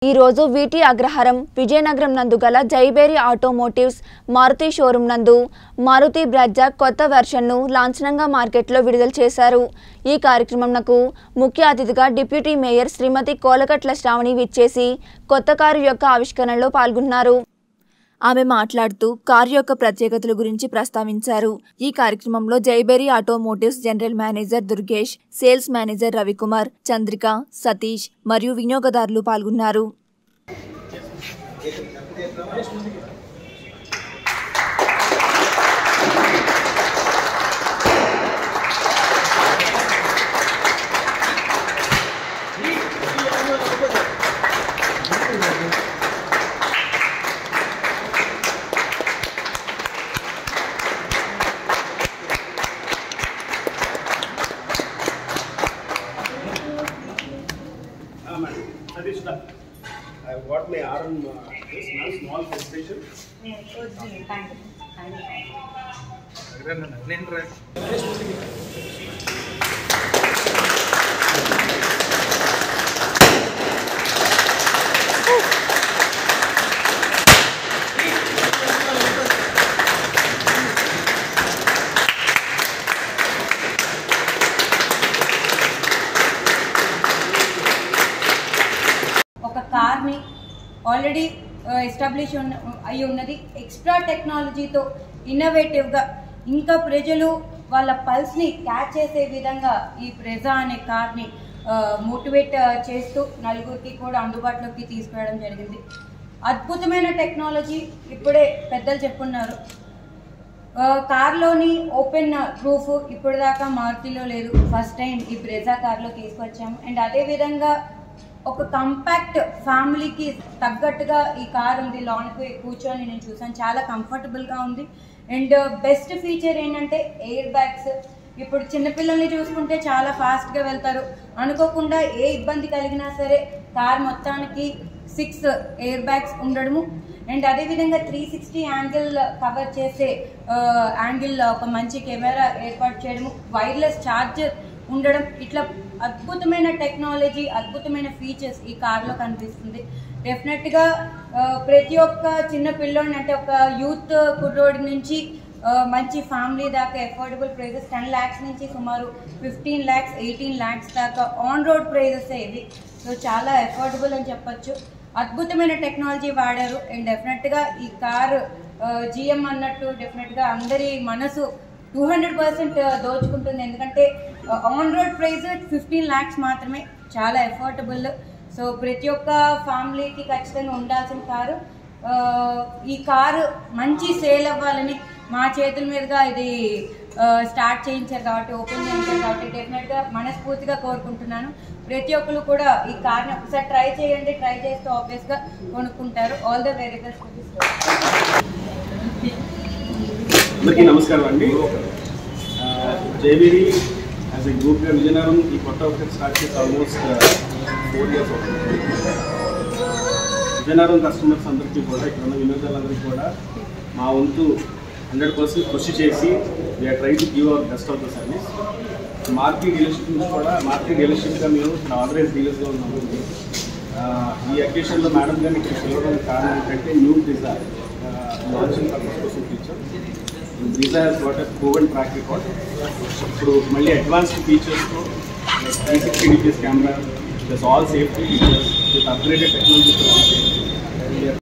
ఈ రోజు వీటి అగ్రహారం విజయనగరం నందు గల జైబేరి ఆటోమోటివ్స్ మారుతి షోరూం నందు మారుతి బ్రజ్జా కొత్త వెర్షన్ను లాంఛనంగా మార్కెట్లో విడుదల చేశారు ఈ కార్యక్రమంకు ముఖ్య అతిథిగా డిప్యూటీ మేయర్ శ్రీమతి కోలకట్ల శ్రావణి విచ్చేసి కొత్త కారు యొక్క ఆవిష్కరణలో పాల్గొన్నారు ఆమె మాట్లాడుతూ కారు యొక్క ప్రత్యేకతల గురించి ప్రస్తావించారు ఈ కార్యక్రమంలో Jaiberry automotives general manager Durgesh sales manager Ravikumar Chandrika Satish మరియు వినియోగదారులు పాల్గొన్నారు Ah, madam. Satish, da. I have got my arm, uh, this small, small frustration. ఒక కార్ని ఆల్రెడీ ఎస్టాబ్లిష్ ఉన్న అయి ఉన్నది ఎక్స్ట్రా టెక్నాలజీతో ఇన్నోవేటివ్గా ఇంకా ప్రజలు వాళ్ళ పల్స్ని క్యాచ్ చేసే విధంగా ఈ ప్రెజా అనే కార్ని మోటివేట్ చేస్తూ నలుగురికి కూడా అందుబాటులోకి తీసుకురావడం జరిగింది అద్భుతమైన టెక్నాలజీ ఇప్పుడే పెద్దలు చెప్పున్నారు ఆ, కార్లోని ఓపెన్ రూఫ్ ఇప్పుడు దాకా మారుతిలో లేదు ఫస్ట్ టైం ఈ బ్రెజా కార్లో తీసుకొచ్చాము అండ్ అదే విధంగా ఒక కంపాక్ట్ ఫ్యామిలీకి తగ్గట్టుగా ఈ కార్ ఉంది లాన్కి కూర్చొని నేను చూసాను చాలా కంఫర్టబుల్గా ఉంది అండ్ బెస్ట్ ఫీచర్ ఏంటంటే ఎయిర్ బ్యాగ్స్ ఇప్పుడు చిన్నపిల్లల్ని చూసుకుంటే చాలా ఫాస్ట్గా వెళ్తారు అనుకోకుండా ఏ ఇబ్బంది కలిగినా సరే కార్ మొత్తానికి సిక్స్ ఎయిర్ బ్యాగ్స్ ఉండడము అండ్ అదేవిధంగా త్రీ సిక్స్టీ యాంగిల్ కవర్ చేసే యాంగిల్ ఒక మంచి కెమెరా ఏర్పాటు చేయడము వైర్లెస్ ఛార్జర్ ఉండడం ఇట్లా అద్భుతమైన టెక్నాలజీ అద్భుతమైన ఫీచర్స్ ఈ కార్లో కనిపిస్తుంది డెఫినెట్గా ప్రతి ఒక్క చిన్న పిల్లోడిని అంటే ఒక యూత్ కుర్రోడి నుంచి ఆ, మంచి ఫ్యామిలీ దాకా అఫోర్డబుల్ ప్రైజెస్ టెన్ ల్యాక్స్ నుంచి సుమారు ఫిఫ్టీన్ ల్యాక్స్ ఎయిటీన్ ల్యాక్స్ దాకా ఆన్ రోడ్ ప్రైజెస్ ఇవి సో చాలా అఫోర్డబుల్ అని చెప్పొచ్చు అద్భుతమైన టెక్నాలజీ వాడారు అండ్ డెఫినెట్గా ఈ కారు జిఎం అన్నట్టు డెఫినెట్గా అందరి మనసు టూ హండ్రెడ్ పర్సెంట్ దోచుకుంటుంది ఎందుకంటే on road price fifteen lakhs మాత్రమే చాలా అఫోర్డబుల్ సో ప్రతి ఒక్క ఫ్యామిలీకి ఖచ్చితంగా ఉండాల్సిన కారు ఆ, ఈ కారు మంచి సేల్ అవ్వాలని మా చేతుల మీదుగా ఇది ఆ, స్టార్ట్ చేయించారు కాబట్టి ఓపెన్ చేయించారు కాబట్టి డెఫినెట్గా మనస్ఫూర్తిగా కోరుకుంటున్నాను ప్రతి ఒక్కరు కూడా ఈ కార్ని ఒకసారి ట్రై చేయండి ట్రై చేస్తే ఆబ్వియస్గా కొనుక్కుంటారు ఆల్ ద వెరీ బెస్ట్ అందరికీ నమస్కారం అండి జేబీడి యాజ్ ఎ గ్రూప్గా విజయనగరం ఈ కొత్త ఒకటి స్టార్ట్ చేసి ఆల్మోస్ట్ ఫోర్ ఇయర్స్ అవుతుంది విజయనగరం కస్టమర్స్ అందరికీ కూడా ఇక్కడ ఉన్న వినియోగదారులందరికీ కూడా మా వంతు హండ్రెడ్ పర్సెంట్ కృషి చేసి we are try to give our best of the service market dealership నుంచి కూడా మార్కెట్ డీలర్షిప్గా మేము ఆథరైజ్ డీలర్స్గా ఉన్నాము ఆ, ఈ అకేషన్లో మేడం గారిని ఇక్కడ పిలవడం కారణం ఏంటంటే న్యూ బ్రిజా లాంచింగ్ పర్పస్ కోసం పిలిచాం Brezza has what a proven track record ఇప్పుడు మళ్ళీ అడ్వాన్స్డ్ ఫీచర్స్తో three sixty degrees camera plus all safety features with upgraded technology